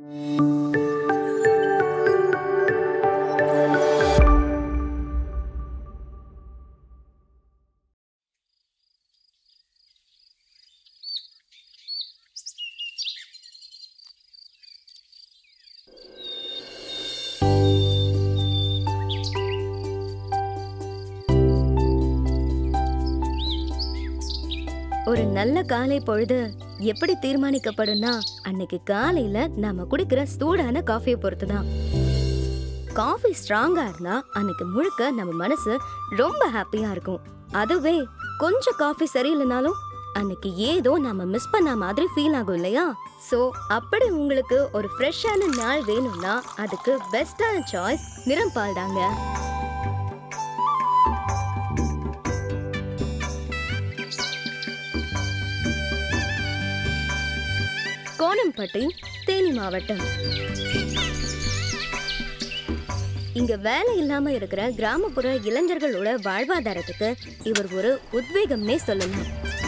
ஒரு நல்ல காலை பொழுது எப்படி தீர்மானிக்கப்படும்னா அன்னைக்கு காலையில நாம குடிக்கிற சூடான காஃபியை பொறுத்து தான் காஃபி ஸ்ட்ராங்கா இருந்தா அன்னைக்கு முழுக்க நம்ம மனசு ரொம்ப ஹாப்பியா இருக்கும் அதுவே கொஞ்சம் காஃபி சரியில்லைனாலும் அன்னைக்கு ஏதோ நாம மிஸ் பண்ண மாதிரி ஃபீல் ஆகும் இல்லையா சோ அப்படி உங்களுக்கு ஒரு ஃப்ரெஷ்ஷான நாள் வேணும்னா அதுக்கு பெஸ்டான சாய்ஸ் நிறம் பால் தாங்க கோணம்பட்டி தேனி மாவட்டம் இங்க வேலை இல்லாம இருக்கிற கிராமப்புற இளைஞர்களோட வாழ்வாதாரத்துக்கு இவர் ஒரு உத்வேகம்னே சொல்லலாம்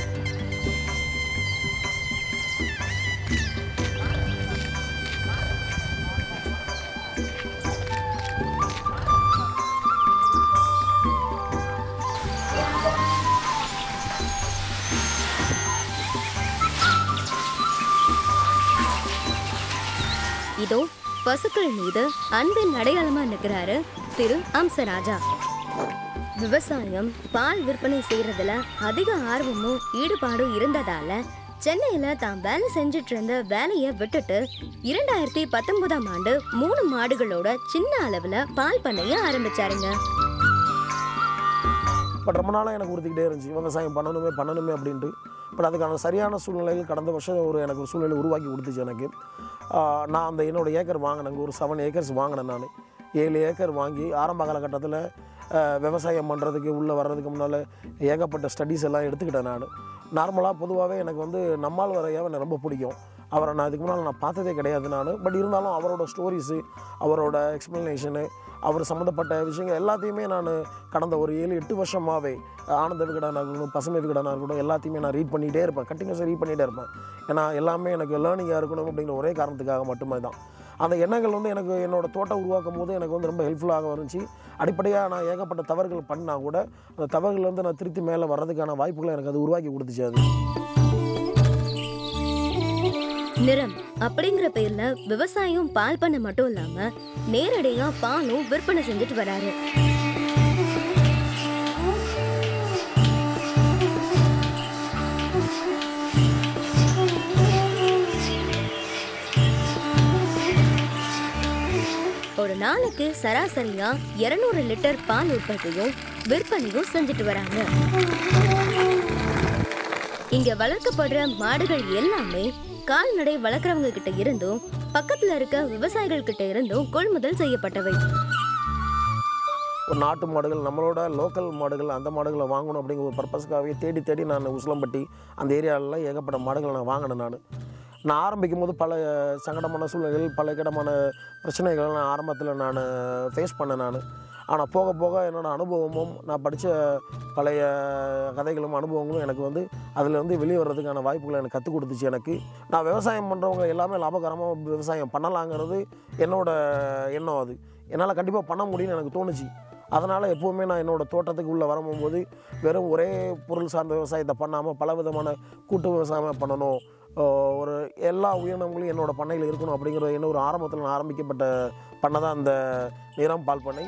இதோ பசுக்கள் மீது அன்பின் அடையாளமா நிற்கிறாரு திரு அம்சராஜா விவசாயம் பால் விற்பனை செய்யறதுல அதிக ஆர்வமும் ஈடுபாடும் இருந்ததால சென்னையில தான் வேலை செஞ்சுட்டு இருந்த வேலையை விட்டுட்டு இரண்டாயிரத்தி பத்தொன்பதாம் ஆண்டு மூணு மாடுகளோட சின்ன அளவுல பால் பண்ணைய ஆரம்பிச்சாருங்க பட் ரொம்ப நாளாக எனக்கு உறுத்திக்கிட்டே இருந்துச்சு விவசாயம் பண்ணணுமே பண்ணணுமே அப்படின்ட்டு பட் அதுக்கான சரியான சூழ்நிலையில் கடந்த வருஷம் ஒரு எனக்கு ஒரு சூழ்நிலை உருவாக்கி கொடுத்துச்சு எனக்கு ஆஹ் நான் அந்த என்னோட ஏக்கர் வாங்கினேங்க ஒரு செவன் ஏக்கர்ஸ் வாங்கினேன் நான் ஏழு ஏக்கர் வாங்கி ஆரம்ப காலகட்டத்தில் விவசாயம் பண்ணுறதுக்கு உள்ளே வர்றதுக்கு முன்னால் ஏகப்பட்ட ஸ்டடீஸ் எல்லாம் எடுத்துக்கிட்டேன் நான் நார்மலாக பொதுவாகவே எனக்கு வந்து நம்மால் வரையாவை எனக்கு ரொம்ப பிடிக்கும் அவரை நான் இதுக்கு முன்னால் நான் பார்த்ததே கிடையாது நான் பட் இருந்தாலும் அவரோட ஸ்டோரிஸு அவரோட எக்ஸ்ப்ளனேஷனு அவர் சம்மந்தப்பட்ட விஷயங்கள் எல்லாத்தையுமே நான் கடந்த ஒரு ஏழு எட்டு வருஷமாகவே ஆனந்த விகடனாக இருக்கட்டும் பசுமை விகடனாக இருக்கட்டும் எல்லாத்தையுமே நான் ரீட் பண்ணிகிட்டே இருப்பேன் கண்டினியூஸாக ரீட் பண்ணிகிட்டே இருப்பேன் ஏன்னா எல்லாமே எனக்கு லேர்னிங்காக இருக்கணும் அப்படிங்கிற ஒரே காரணத்துக்காக மட்டுமே தான் அந்த எண்ணங்கள் வந்து எனக்கு என்னோட தோட்டம் உருவாக்கும் போது எனக்கு வந்து ரொம்ப ஹெல்ப்ஃபுல்லாக இருந்துச்சு அடிப்படையாக நான் ஏகப்பட்ட தவறுகள் பண்ணால் கூட அந்த தவறுகள் வந்து நான் திருத்தி மேலே வர்றதுக்கான வாய்ப்புகளை எனக்கு அது உருவாக்கி கொடுத்துச்சு அது நிறம் அப்படிங்கிற பேர்ல விவசாயம் பால் பண்ண மட்டும் இல்லாம நேரடியா பாலும் விற்பனை செஞ்சுட்டு வராரு ஒரு நாளைக்கு சராசரியா 200 லிட்டர் பால் உற்பத்தியும் விற்பனையும் செஞ்சுட்டு வராங்க இங்க வளர்க்கப்படுற மாடுகள் எல்லாமே கால்நடை வளர்க்குறவங்க கிட்ட இருந்தும் பக்கத்துல இருக்க விவசாயிகள் கிட்ட இருந்தும் கொள்முதல் செய்யப்பட்டவை ஒரு நாட்டு மாடுகள் நம்மளோட லோக்கல் மாடுகள் அந்த மாடுகளை வாங்கணும் அப்படிங்கிற ஒரு பர்பஸ்க்காகவே தேடி தேடி நான் உசிலம்பட்டி அந்த ஏரியாலலாம் ஏகப்பட்ட மாடுகளை நான் வாங்கினேன் நான் நான் ஆரம்பிக்கும் போது பல சங்கடமான சூழ்நிலைகள் பல இடமான பிரச்சனைகள் நான் ஆரம்பத்தில் நான் ஃபேஸ் பண்ணேன் நான் ஆனால் போக போக என்னோடய அனுபவமும் நான் படித்த பழைய கதைகளும் அனுபவங்களும் எனக்கு வந்து அதில் வந்து வெளியே வர்றதுக்கான வாய்ப்புகளை எனக்கு கற்றுக் கொடுத்துச்சு எனக்கு நான் விவசாயம் பண்ணுறவங்க எல்லாமே லாபகரமாக விவசாயம் பண்ணலாங்கிறது என்னோட எண்ணம் அது என்னால் கண்டிப்பாக பண்ண முடியும்னு எனக்கு தோணுச்சு அதனால் எப்போவுமே நான் என்னோடய தோட்டத்துக்கு உள்ளே வரும்போது வெறும் ஒரே பொருள் சார்ந்த விவசாயத்தை பண்ணாமல் பல விதமான கூட்டு விவசாயம் பண்ணணும் ஆஹ் ஒரு எல்லா உயிரினங்களும் என்னோட பண்ணையில் இருக்கணும் அப்படிங்கிற என்ன ஒரு ஆரம்பத்தில் நான் ஆரம்பிக்கப்பட்ட பண்ண தான் அந்த நிறம் பால் பண்ணை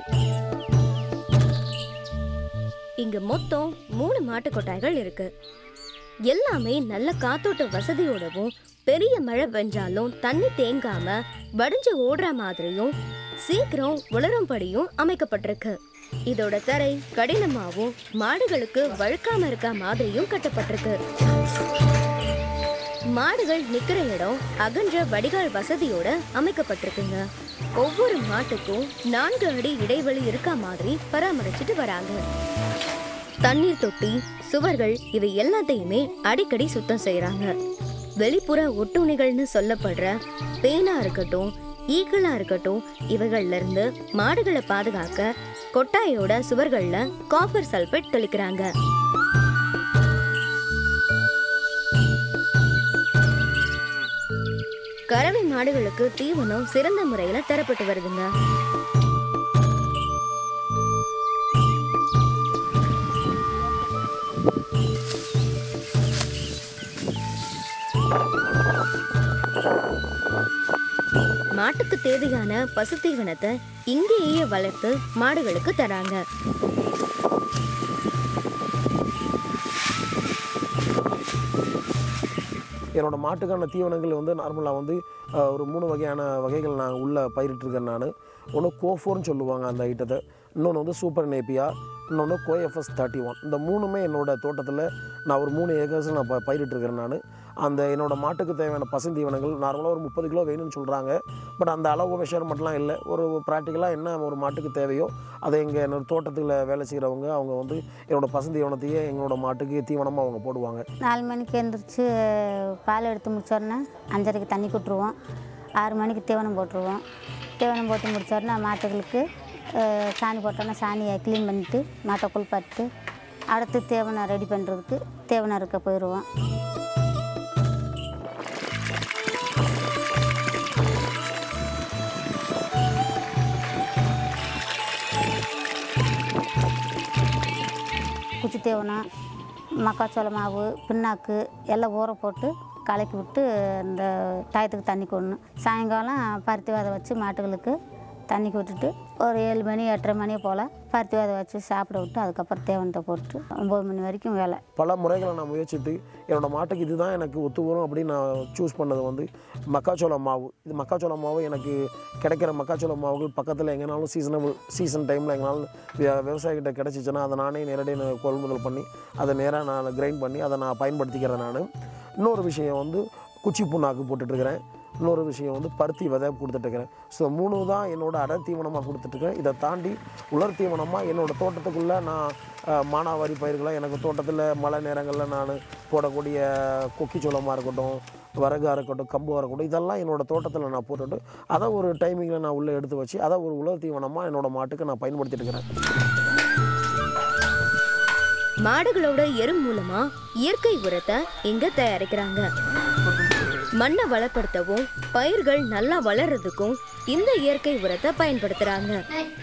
இங்க மொத்தம் மூணு மாட்டு கொட்டாய்கள் இருக்கு எல்லாமே நல்ல காத்தோட்ட வசதியோடவும் பெரிய மழை பெஞ்சாலும் தண்ணி தேங்காம வடிஞ்சு ஓடுற மாதிரியும் சீக்கிரம் உலரும்படியும் அமைக்கப்பட்டிருக்கு இதோட தரை கடினமாவும் மாடுகளுக்கு வழுக்காம இருக்க மாதிரியும் கட்டப்பட்டிருக்கு மாடுகள் நிக்கிற இடம் அகன்ற வடிகால் வசதியோட அமைக்கப்பட்டிருக்குங்க ஒவ்வொரு மாட்டுக்கும் நான்கு அடி இடைவெளி இருக்க மாதிரி பராமரிச்சுட்டு வராங்க தண்ணீர் தொட்டி சுவர்கள் இவை எல்லாத்தையுமே அடிக்கடி சுத்தம் செய்யறாங்க வெளிப்புற ஒட்டுண்ணிகள்னு சொல்லப்படுற பேனா இருக்கட்டும் ஈக்களா இருக்கட்டும் இவைகள்ல இருந்து மாடுகளை பாதுகாக்க கொட்டாயோட சுவர்கள்ல காப்பர் சல்பேட் தெளிக்கிறாங்க கறவை மாடுகளுக்கு தீவனம் சிறந்த முறையில தரப்பட்டு வருதுங்க மாட்டுக்கு தேவையான பசுத்தீவனத்தை இங்கேயே வளர்த்து மாடுகளுக்கு தராங்க என்னோட மாட்டுக்கான தீவனங்கள் வந்து நார்மலாக வந்து அஹ், ஒரு மூணு வகையான வகைகள் நான் உள்ளே பயிரிட்டிருக்கேன் நான் ஒன்று கோஃபோர்னு சொல்லுவாங்க அந்த ஐட்டத்தை இன்னொன்று வந்து சூப்பர் நேப்பியா இன்னொன்று கோஎஃப்எஸ் தேர்ட்டி ஒன் இந்த மூணுமே என்னோட தோட்டத்தில் நான் ஒரு மூணு ஏக்கர்ஸ் நான் ப பயிரிட்டிருக்கிறேன் நான் அந்த என்னோட மாட்டுக்கு தேவையான பசுந்தீவனங்கள் நார்மலாக ஒரு முப்பது கிலோ வேணும்னு சொல்கிறாங்க பட் அந்த அளவு மெஷர்மெண்ட்லாம் இல்லை ஒரு ப்ராக்டிக்கலாக என்ன ஒரு மாட்டுக்கு தேவையோ அதை எங்கள் என்னோட தோட்டத்தில் வேலை செய்கிறவங்க அவங்க வந்து என்னோட பசுந்தீவனத்தையே எங்களோட மாட்டுக்கு தீவனமாக அவங்க போடுவாங்க நாலு மணிக்கு எழுந்திரிச்சு பால் எடுத்து முடிச்சோடனே அஞ்சரைக்கு தண்ணி கொட்டுருவோம் ஆறு மணிக்கு தீவனம் போட்டுருவோம் தீவனம் போட்டு முடிச்சோடனே மாட்டுகளுக்கு அஹ், சாணி போட்டோன்னா சாணியை க்ளீன் பண்ணிவிட்டு மாட்டை குளிப்பாட்டு அடுத்து தீவனம் ரெடி பண்ணுறதுக்கு தீவனம் இருக்க போயிடுவோம் குச்சி தீவனம் மக்காச்சோள மாவு பிண்ணாக்கு எல்லாம் ஊற போட்டு கலக்கி விட்டு இந்த டயத்துக்கு தண்ணி கொடணும் சாயங்காலம் பருத்தி விதை வச்சு மாட்டுகளுக்கு தண்ணிக்கு விட்டுட்டு ஒரு ஏழு மணி எட்டரை மணி போல் பருத்தி விதை வச்சு சாப்பிட விட்டு அதுக்கப்புறம் தேவனத்தை போட்டு ஒம்பது மணி வரைக்கும் வேலை பல முறைகளை நான் முயற்சித்து என்னோட மாட்டுக்கு இதுதான் எனக்கு ஒத்து வரும் அப்படின்னு நான் சூஸ் பண்ணது வந்து மக்காச்சோள மாவு இது மக்காச்சோள மாவு எனக்கு கிடைக்கிற மக்காச்சோள மாவுகள் பக்கத்தில் எங்கேனாலும் சீசனபிள் சீசன் டைமில் எங்கனாலும் விவ- விவசாயிகிட்ட கிடச்சிச்சுன்னா அதை நானே நேரடியாக நான் கொள்முதல் பண்ணி அதை நேராக நான் கிரைண்ட் பண்ணி அதை நான் பயன்படுத்திக்கிறேன் நான் இன்னொரு விஷயம் வந்து குச்சி புண்ணாக்கு போட்டுட்ருக்கிறேன் இன்னொரு விஷயம் வந்து பருத்தி விதை கொடுத்துட்ருக்கிறேன் ஸோ மூணு தான் என்னோட அடர் தீவனமாக கொடுத்துட்ருக்கேன் இதை தாண்டி உலர் தீவனமாக என்னோட தோட்டத்துக்குள்ளே நான் அஹ், மானாவாரி பயிர்களை எனக்கு தோட்டத்தில் மழை நேரங்களில் நான் போடக்கூடிய கொக்கிச்சோளமாக இருக்கட்டும் வரகாக இருக்கட்டும் கம்புவாக இருக்கட்டும் இதெல்லாம் என்னோட தோட்டத்தில் நான் போட்டுட்டு அதை ஒரு டைமிங்கில் நான் உள்ளே எடுத்து வச்சு அதை ஒரு உலர் தீவனமாக என்னோட மாட்டுக்கு நான் பயன்படுத்திட்டு இருக்கிறேன் மாடுகளோட எரு மூலமா இயற்கை உரத்தை இங்க தயாரிக்கிறாங்க மண்ணை வளப்படுத்தவும் பயிர்கள் நல்லா வளர்றதுக்கும் இந்த இயற்கை உரத்தை பயன்படுத்துறாங்க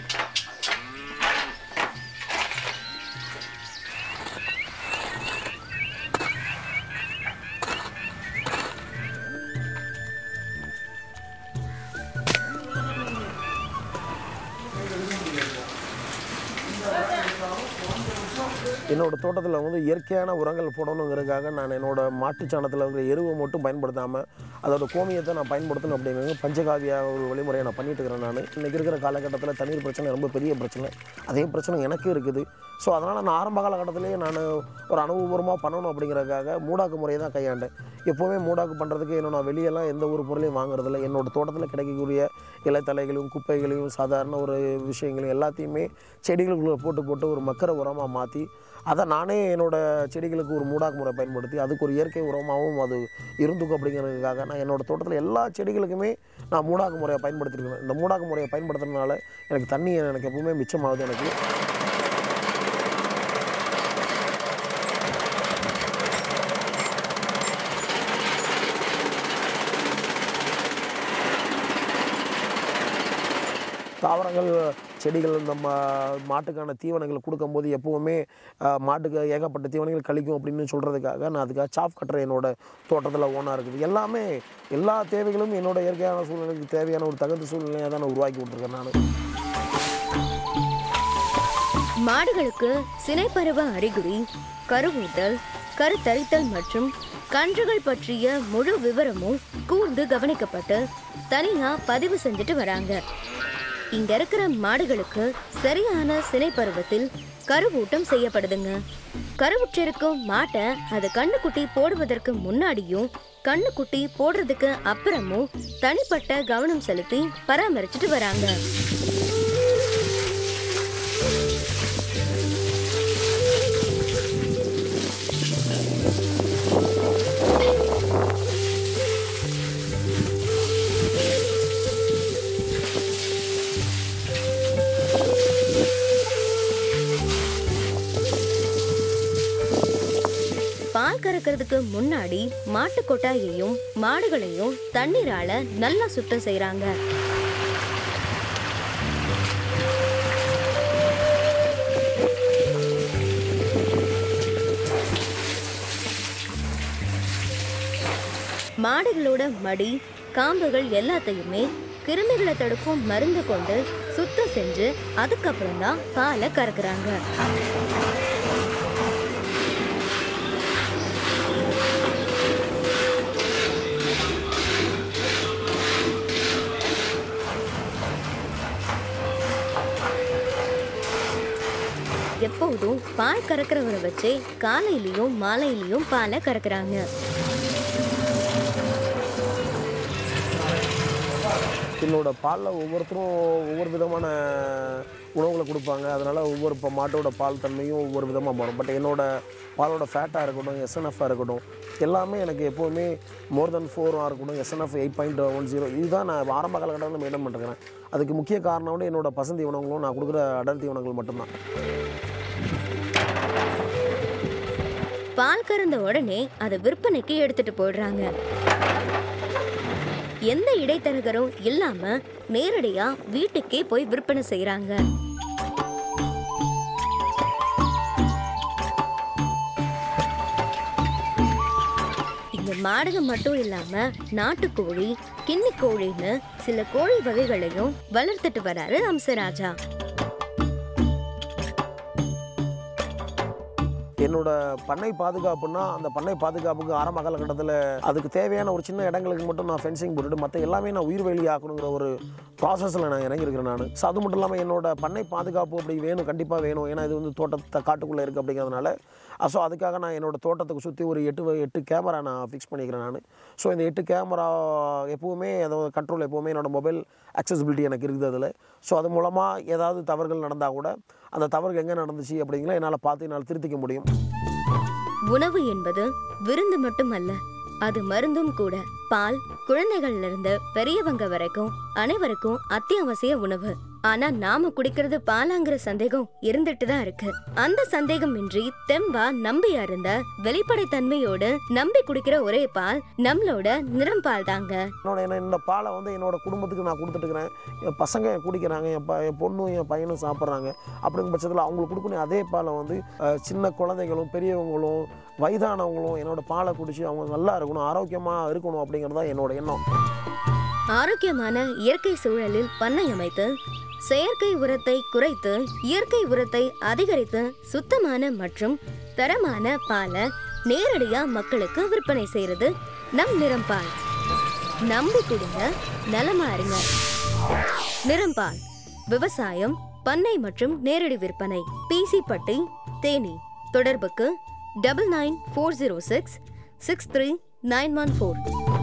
என்னோட தோட்டத்தில் வந்து இயற்கையான உரங்கள் போடணுங்கிறதுக்காக நான் என்னோட மாட்டுச் சாணத்தில் இருக்கிற எருவை மட்டும் பயன்படுத்தாமல் அதோட கோமியத்தை நான் பயன்படுத்தணும் அப்படிங்கிறது பஞ்சகாவியா ஒரு வழிமுறையை நான் பண்ணிட்டு இருக்கிறேன் நான் இன்றைக்கி இருக்கிற காலகட்டத்தில் தண்ணீர் பிரச்சனை ரொம்ப பெரிய பிரச்சனை அதே பிரச்சனை எனக்கு இருக்குது ஸோ அதனால் நான் ஆரம்ப காலகட்டத்திலேயே நான் ஒரு அனுபவபூர்வமாக பண்ணணும் அப்படிங்கிறதுக்காக மூடாக்கு முறையை தான் கையாண்டேன் எப்போவுமே மூடாக்கு பண்ணுறதுக்கு என்ன நான் வெளியெல்லாம் எந்த ஒரு பொருளையும் வாங்குறதில்ல என்னோட தோட்டத்தில் கிடைக்கக்கூடிய இலைத்தலைகளையும் குப்பைகளையும் சாதாரண ஒரு விஷயங்களையும் எல்லாத்தையுமே செடிகளுக்குள்ளே போட்டு போட்டு ஒரு மக்கர உரமாக மாற்றி அதை நானே என்னோட செடிகளுக்கு ஒரு மூடாக்கு முறை பயன்படுத்தி அதுக்கு ஒரு இயற்கை உரமாகவும் அது இருந்துக்கும் அப்படிங்கிறதுக்காக நான் என்னோட தோட்டத்தில் எல்லா செடிகளுக்குமே நான் மூடாக்கு முறையை பயன்படுத்திருக்கேன் இந்த மூடாக்கு முறையை பயன்படுத்துறதுனால எனக்கு தண்ணி எனக்கு எப்பவுமே மிச்சமாகுது எனக்கு தாவரங்கள் செடிகள் இந்த மா மாட்டுக்கான தீவனங்கள் கொடுக்கும்போது எப்போவுமே அஹ், மாட்டுக்கு ஏகப்பட்ட தீவனங்கள் கழிக்கும் அப்படின்னு சொல்கிறதுக்காக நான் அதுக்காக சாஃப் கட்டுற என்னோட தோட்டத்தில் ஓனாக இருக்குது எல்லாமே எல்லா தேவைகளும் என்னோட இயற்கையான சூழ்நிலைக்கு தேவையான ஒரு தகுந்த சூழ்நிலையாக தான் நான் உருவாக்கி கொடுத்துருக்கேன் நான் மாடுகளுக்கு சினைப்பருவ அறிகுறி கருவூட்டல் கருத்தரித்தல் மற்றும் கன்றுகள் பற்றிய முழு விவரமும் கூர்ந்து கவனிக்கப்பட்டு தனியா பதிவு செஞ்சுட்டு வராங்க இங்க இருக்கிற மாடுகளுக்கு சரியான சினைப்பருவத்தில் கருவூட்டம் செய்யப்படுதுங்க கருவுற்றிருக்கும் மாட்டை அது கண்ணுக்குட்டி போடுவதற்கு முன்னாடியும் கண்ணுக்குட்டி போடுறதுக்கு அப்புறமும் தனிப்பட்ட கவனம் செலுத்தி பராமரிச்சுட்டு வராங்க பால் கறவை கறக்கிறதுக்கு முன்னாடி மாட்டு கொட்டாயையும் மாடுகளையும் தண்ணீரால நல்லா சுத்தம் செய்றாங்க மாடுகளோட மடி காம்புகள் எல்லாத்தையுமே கிருமிகளை தடுக்கும் மருந்து கொண்டு சுத்தம் செஞ்சு அதுக்கப்புறம் தான் பாலை கறக்குறாங்க எப்போதும் பால் கறக்கிறவரை வச்சே காலையிலயும் மாலையிலயும் பாலை கறக்குறாங்க என்னோட பாலில் ஒவ்வொருத்தரும் ஒவ்வொரு விதமான உணவுகளை கொடுப்பாங்க அதனால் ஒவ்வொரு இப்போ மாட்டோட பால் தன்மையும் ஒவ்வொரு விதமாக மாறும் பட் என்னோட பாலோட ஃபேட்டாக இருக்கட்டும் எஸ்என்எஃபாக இருக்கட்டும் எல்லாமே எனக்கு எப்போவுமே மோர் தென் ஃபோராக இருக்கட்டும் SNF eight point one zero இதுதான் நான் ஆரம்ப காலகட்டத்தில் மெயின்டைன் பண்ணுறேன் அதுக்கு முக்கிய காரணம் வந்து என்னோட பசந்தி உணவுகளும் நான் கொடுக்குற அடர் தீவனங்கள் மட்டும்தான் பால் கறந்த உடனே அதை விற்பனைக்கு எடுத்துட்டு போயிடுறாங்க எந்த இடைத்தரகரும் இல்லாம நேரடியா வீட்டுக்கே போய் விற்பனை செய்றாங்க இந்த மாடுக மட்டும் இல்லாம நாட்டுக்கோழி கிண்ணி கோழின்னு சில கோழி வகைகளையும் வளர்த்துட்டு வராரு அம்சராஜா என்னோட பண்ணை பாதுகாப்புன்னா அந்த பண்ணை பாதுகாப்புக்கு ஆரம்ப காலகட்டத்தில் அதுக்கு தேவையான ஒரு சின்ன இடங்களுக்கு மட்டும் நான் ஃபென்சிங் போட்டுட்டு மற்ற எல்லாமே நான் உயிர் வேலி ஆக்கணுங்கிற ஒரு ப்ராசஸில் நான் இறங்கியிருக்கிறேன் நான் ஸோ அது மட்டும் இல்லாமல் என்னோட பண்ணை பாதுகாப்பு அப்படி வேணும் கண்டிப்பாக வேணும் ஏன்னா இது வந்து தோட்டத்தை காட்டுக்குள்ளே இருக்குது அப்படிங்கிறதுனால ஸோ அதுக்காக நான் என்னோட தோட்டத்துக்கு சுற்றி ஒரு எட்டு வ- எட்டு கேமரா நான் ஃபிக்ஸ் பண்ணிக்கிறேன் நான் ஸோ இந்த எட்டு கேமரா எப்போவுமே அதாவது கண்ட்ரோல் எப்போவுமே என்னோட மொபைல் அக்சசிபிலிட்டி எனக்கு இருக்குது அதில் ஸோ அது மூலமாக ஏதாவது தவறுகள் நடந்தால் கூட அந்த தவறு எங்கே நடந்துச்சு அப்படிங்கிற என்னால் பார்த்து என்னால் திருத்திக்க முடியும் உணவு என்பது விருந்து மட்டுமல்ல அது மருந்தும் கூட பால் குழந்தைகள்ல இருந்து பெரியவங்க வரைக்கும் அனைவருக்கும் அத்தியாவசிய உணவு ஆனா நாம குடிக்கிறது பாலாங்கிற சந்தேகம் இருந்துட்டு தான் இருக்கு அந்த சந்தேகம் இன்றி தெம்பா நம்பி அருந்த வெளிப்படைத்தன்மையோடு நம்பி குடிக்கிற ஒரே பால் நம்மளோட நிறம் பால் தாங்க என்னோட என்ன இந்த பாலை வந்து என்னோட குடும்பத்துக்கு நான் கொடுத்துட்டு இருக்கிறேன் என் பசங்க குடிக்கிறாங்க என் ப என் பொண்ணும் என் பையனும் சாப்பிட்றாங்க அப்படிங்கிற பட்சத்தில் அவங்களுக்கு கொடுக்கணும் அதே பாலை வந்து அஹ், சின்ன குழந்தைகளும் பெரியவங்களும் வயதானவங்களும் என்னோட பாலை குடிச்சு அவங்க நல்லா இருக்கணும் ஆரோக்கியமாக இருக்கணும் அப்படிங்கிறது தான் என்னோட எண்ணம் ஆரோக்கியமான இயற்கை சூழலில் பண்ணை அமைத்து செயற்கை உரத்தை குறைத்து இயற்கை உரத்தை அதிகரித்து சுத்தமான மற்றும் தரமான பாலை நேரடியா மக்களுக்கு விற்பனை செய்யறது நம் நிறம்பால் நம்பி குடிங்க நலமா இருங்க நிறம்பால் விவசாயம் பண்ணை மற்றும் நேரடி விற்பனை பிசி பட்டி தேனி தொடர்புக்கு double nine four zero six six three nine one four